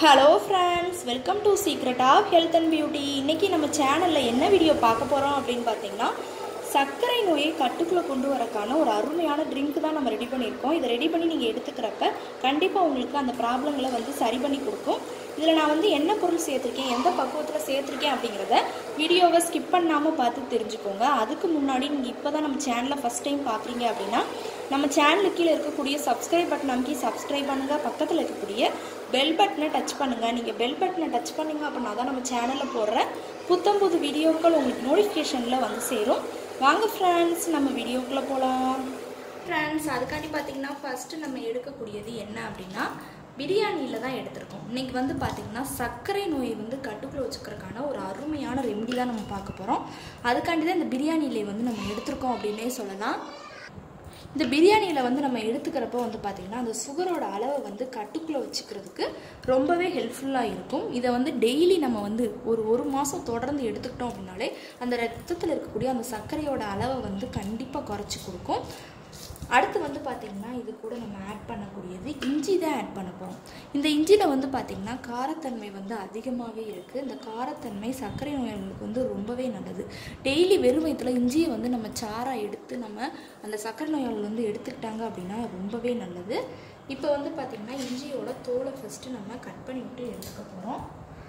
hello friends welcome to secret of health and beauty இன்றைக்கி நம்ம சேனலில் என்ன வீடியோ பார்க்க போகிறோம் அப்படின்னு பார்த்தீங்கன்னா சர்க்கரை நோயை கட்டுக்குள்ளே கொண்டு வரக்கான ஒரு அருமையான ட்ரிங்க் தான் நம்ம ரெடி பண்ணியிருக்கோம் இதை ரெடி பண்ணி நீங்கள் எடுத்துக்கிறப்ப கண்டிப்பாக உங்களுக்கு அந்த ப்ராப்ளங்களை வந்து சரி பண்ணி கொடுக்கும் இதில் நான் வந்து என்ன பொருள் சேர்த்துருக்கேன் எந்த பக்குவத்தில் சேர்த்துருக்கேன் அப்படிங்கிறத வீடியோவை ஸ்கிப் பண்ணாமல் பார்த்து தெரிஞ்சுக்கோங்க அதுக்கு முன்னாடி நீங்கள் இப்போ தான் நம்ம சேனலை ஃபஸ்ட் டைம் பார்க்குறீங்க அப்படின்னா நம்ம சேனலுக்கு கீழே இருக்கக்கூடிய சப்ஸ்கிரைப் பட்டன் அமைக்கி சப்ஸ்கிரைப் பண்ணுங்கள் பக்கத்தில் இருக்கக்கூடிய பெல் பட்டனை டச் பண்ணுங்கள் நீங்கள் பெல் பட்டனை டச் பண்ணீங்க அப்படின்னா தான் நம்ம சேனலில் போடுற புத்தம் புது வீடியோக்கள் உங்களுக்கு நோட்டிஃபிகேஷனில் வந்து சேரும் வாங்க ஃப்ரெண்ட்ஸ் நம்ம வீடியோக்குள்ளே போகலாம் ஃப்ரெண்ட்ஸ் அதுக்காண்டி பார்த்தீங்கன்னா ஃபஸ்ட்டு நம்ம எடுக்கக்கூடியது என்ன அப்படின்னா பிரியாணியில் தான் எடுத்திருக்கோம் இன்றைக்கி வந்து பார்த்திங்கன்னா சர்க்கரை நோயை வந்து கட்டுக்குள்ளே வச்சுக்கிறதுக்கான ஒரு அருமையான ரெமெடி தான் நம்ம பார்க்க போகிறோம் அதுக்காண்டி தான் இந்த பிரியாணியிலே வந்து நம்ம எடுத்திருக்கோம் அப்படின்னே சொல்லலாம் இந்த பிரியாணியில் வந்து நம்ம எடுத்துக்கிறப்போ வந்து பார்த்திங்கன்னா அந்த சுகரோட அளவை வந்து கட்டுக்குள்ளே வச்சுக்கிறதுக்கு ரொம்பவே ஹெல்ப்ஃபுல்லாக இருக்கும் இதை வந்து டெய்லி நம்ம வந்து ஒரு ஒரு மாதம் தொடர்ந்து எடுத்துக்கிட்டோம் அப்படின்னாலே அந்த ரத்தத்தில் இருக்கக்கூடிய அந்த சர்க்கரையோட அளவை வந்து கண்டிப்பாக குறைச்சி கொடுக்கும் அடுத்து வந்து பார்த்திங்கன்னா இது கூட நம்ம ஆட் பண்ணக்கூடியது இஞ்சி தான் ஆட் பண்ண போகிறோம் இந்த இஞ்சியில் வந்து பார்த்திங்கன்னா காரத்தன்மை வந்து அதிகமாகவே இருக்குது இந்த காரத்தன்மை சர்க்கரை நோயாளிகளுக்கு வந்து ரொம்பவே நல்லது டெய்லி வெறும் வயிற்றுல இஞ்சியை வந்து நம்ம சாராக எடுத்து நம்ம அந்த சர்க்கரை நோயாளிகள் வந்து எடுத்துக்கிட்டாங்க அப்படின்னா ரொம்பவே நல்லது இப்போ வந்து பார்த்திங்கன்னா இஞ்சியோட தோலை ஃபஸ்ட்டு நம்ம கட் பண்ணி விட்டு எடுத்துக்க போகிறோம்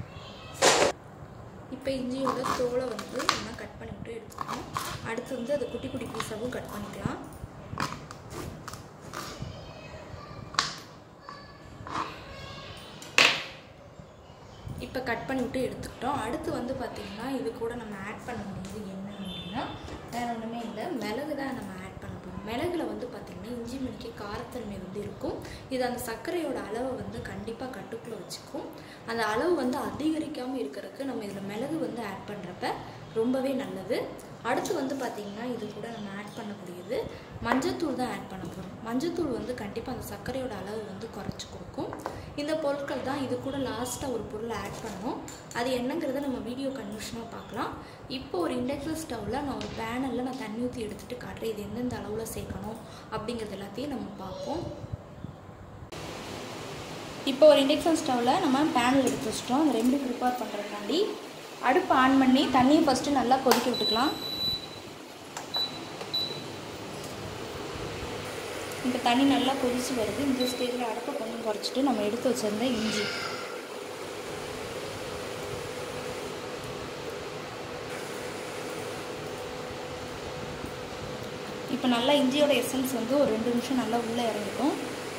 இப்போ இஞ்சியோட தோலை வந்து நம்ம கட் பண்ணி விட்டு எடுத்துக்கணும் அடுத்து வந்து அதை குட்டி குட்டி பீஸாகவும் கட் பண்ணிக்கலாம் இப்போ கட் பண்ணிவிட்டு எடுத்துக்கிட்டோம் அடுத்து வந்து பார்த்திங்கன்னா இது கூட நம்ம ஆட் பண்ண முடியுது என்ன அப்படின்னா வேறு ஒன்றுமே இல்லை மிளகு தான் நம்ம ஆட் பண்ண போகிறோம் மிளகுல வந்து பார்த்திங்கன்னா இஞ்சி மணிக்கு காரத்தன்மை வந்து இருக்கும் இது அந்த சர்க்கரையோட அளவை வந்து கண்டிப்பாக கட்டுக்குள்ளே வச்சுக்கும் அந்த அளவு வந்து அதிகரிக்காமல் இருக்கிறதுக்கு நம்ம இதில் மிளகு வந்து ஆட் பண்ணுறப்ப ரொம்பவே நல்லது அடுத்து வந்து பார்த்திங்கன்னா இது கூட நம்ம ஆட் பண்ணக்கூடியது மஞ்சத்தூள் தான் ஆட் பண்ண போகிறோம் மஞ்சத்தூள் வந்து கண்டிப்பாக அந்த சர்க்கரையோட அளவு வந்து குறைச்சி கொடுக்கும் இந்த பொருட்கள் தான் இது கூட லாஸ்ட்டாக ஒரு பொருளை ஆட் பண்ணணும் அது என்னங்கிறத நம்ம வீடியோ கன்வர்ஷனாக பார்க்கலாம் இப்போ ஒரு இண்டக்ஷன் ஸ்டவ்வில் நான் ஒரு பேனலில் நான் தண்ணி ஊற்றி எடுத்துகிட்டு காட்டுறேன் இது எந்தெந்த அளவில் சேர்க்கணும் அப்படிங்கிறது எல்லாத்தையும் நம்ம பார்ப்போம் இப்போ ஒரு இண்டக்ஷன் ஸ்டவ்வில் நம்ம பேனல் எடுத்து வச்சிட்டோம் அந்த ரெமெடி ப்ரிப்பேர் பண்ணுறதுக்காண்டி அடுப்பு ஆன் பண்ணி தண்ணியை ஃபஸ்ட்டு நல்லா கொதிக்க விட்டுக்கலாம் இப்போ தண்ணி நல்லா கொதிச்சு வருது இந்த ஸ்டேஜில் அடுப்பை கொஞ்சம் குறைச்சிட்டு நம்ம எடுத்து வச்சுருந்த இஞ்சி இப்போ நல்லா இஞ்சியோட எசன்ஸ் வந்து ஒரு ரெண்டு நிமிஷம் நல்லா உள்ளே இறங்கிட்டோம்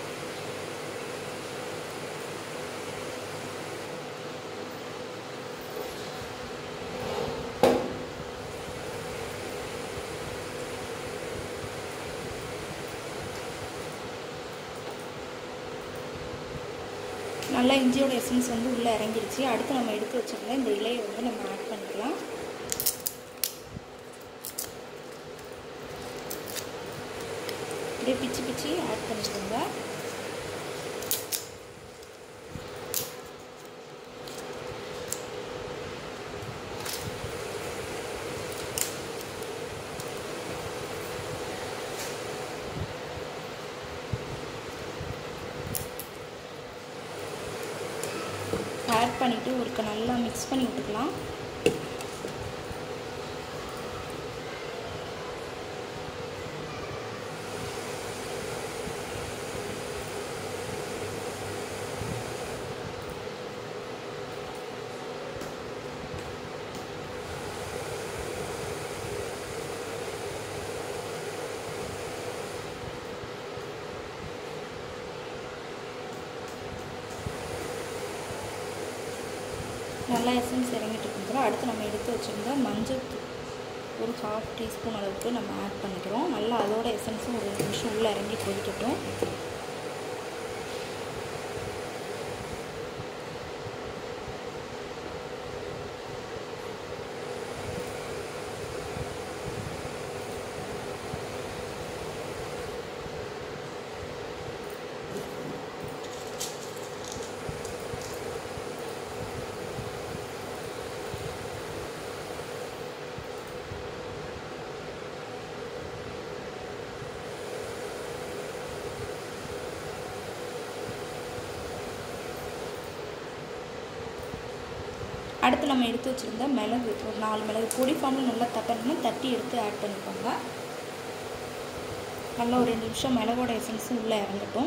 நல்லா இஞ்சியோட எசன்ஸ் வந்து உள்ளே இறங்கிடுச்சு அடுத்து நம்ம எடுத்து வச்சிருந்த இந்த இலையை வந்து நம்ம ஆட் பண்ணிக்கலாம் அப்படியே பிச்சு பிச்சு ஆட் பண்ணிக்கோங்க ஆட் பண்ணிவிட்டு ஒருக்க நல்லா மிக்ஸ் பண்ணி விட்டுக்கலாம் நல்லா எசன்ஸ் இறங்கிட்டு இருக்கிறோம் அடுத்து நம்ம எடுத்து வச்சுருந்த மஞ்சள் தூள் ஒரு ஹாஃப் டீஸ்பூன் அளவுக்கு நம்ம ஆட் பண்ணிக்கிறோம் நல்லா அதோட எசன்ஸும் ஒரு நிமிஷம் உள்ளே இறங்கி கொதிக்கட்டும் அடுத்து நம்ம எடுத்து வச்சுருந்த மிளகு ஒரு நாலு மிளகு பொடி ஃபார்மில் நல்லா தட்டணும்னா தட்டி எடுத்து ஆட் பண்ணிக்கோங்க நல்லா ஒரு ரெண்டு நிமிஷம் மிளகோட எசன்ஸும் உள்ளே இறங்கட்டும்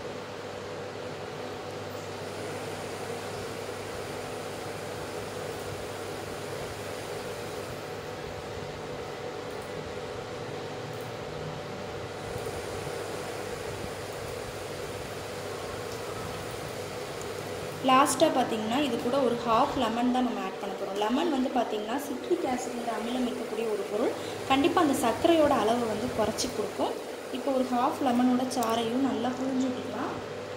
லாஸ்ட்டாக பார்த்தீங்கன்னா இது கூட ஒரு ஹாஃப் லெமன் தான் நம்ம ஆட் பண்ண போகிறோம் லெமன் வந்து பார்த்திங்கன்னா சிட்ரிக் ஆசிட்ங்கிற அமிலம் இருக்கக்கூடிய ஒரு பொருள் கண்டிப்பாக அந்த சர்க்கரையோட அளவை வந்து குறைச்சி கொடுக்கும் இப்போ ஒரு ஹாஃப் லெமனோட சாறையும் நல்லா புழிஞ்சு விட்டுக்கலாம்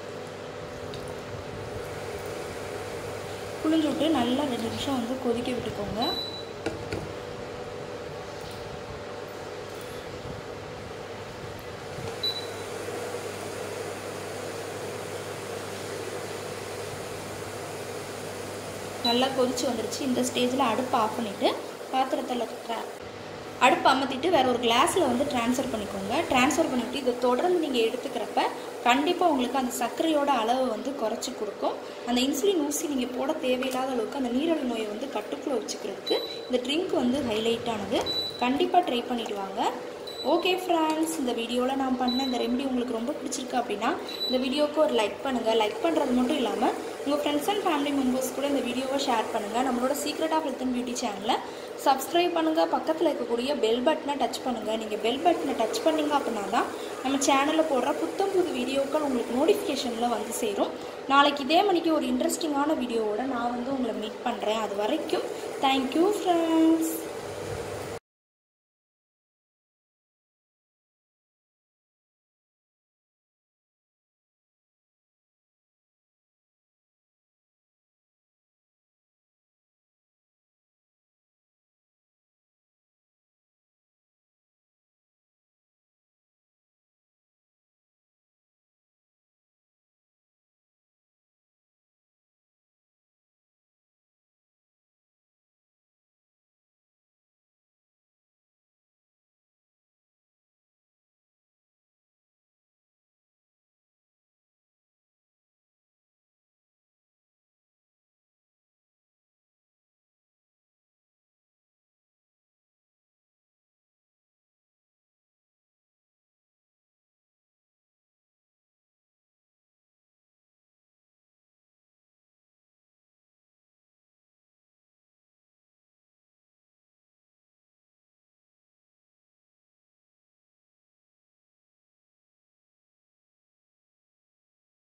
புழிஞ்சு விட்டு நல்லா ரெண்டு நிமிஷம் வந்து கொதிக்க விட்டுக்கோங்க நல்லா கொதிச்சு வந்துருச்சு இந்த ஸ்டேஜில் அடுப்பை ஆஃப் பண்ணிவிட்டு பாத்திரத்தில் ட்ரா அடுப்பு அமர்த்திட்டு வேறு ஒரு கிளாஸில் வந்து ட்ரான்ஸ்ஃபர் பண்ணிக்கோங்க ட்ரான்ஸ்ஃபர் பண்ணிவிட்டு இதை தொடர்ந்து நீங்கள் எடுத்துக்கிறப்ப கண்டிப்பாக உங்களுக்கு அந்த சர்க்கரையோட அளவு வந்து குறைச்சி கொடுக்கும் அந்த இன்சுலின் ஊசி நீங்கள் போட தேவையில்லாத அளவுக்கு அந்த நீரழிவு நோயை வந்து கட்டுக்குள்ளே வச்சுக்கிறதுக்கு இந்த ட்ரிங்க் வந்து ஹைலைட்டானது கண்டிப்பாக ட்ரை பண்ணிட்டு வாங்க ஓகே ஃப்ரெண்ட்ஸ் இந்த வீடியோவில் நான் பண்ண இந்த ரெமெடி உங்களுக்கு ரொம்ப பிடிச்சிருக்கு அப்படின்னா இந்த வீடியோவுக்கு ஒரு லைக் பண்ணுங்கள் லைக் பண்ணுறது மட்டும் இல்லாமல் உங்கள் ஃப்ரெண்ட்ஸ் அண்ட் ஃபேமிலி மெம்பர்ஸ் கூட இந்த வீடியோவை ஷேர் பண்ணுங்கள் நம்மளோட secret of health and beauty சேனலை சப்ஸ்கிரைப் பண்ணுங்கள் பக்கத்தில் இருக்கக்கூடிய பெல் பட்டனை டச் பண்ணுங்கள் நீங்கள் பெல் பட்டனை டச் பண்ணிங்க அப்படின்னா தான் நம்ம சேனலில் போடுற புத்தம் புது வீடியோக்கள் உங்களுக்கு நோட்டிஃபிகேஷனில் வந்து சேரும் நாளைக்கு இதே மணிக்கு ஒரு இன்ட்ரெஸ்டிங்கான வீடியோவோட நான் வந்து உங்களை மீட் பண்ணுறேன் அது வரைக்கும் தேங்க்யூ ஃப்ரெண்ட்ஸ்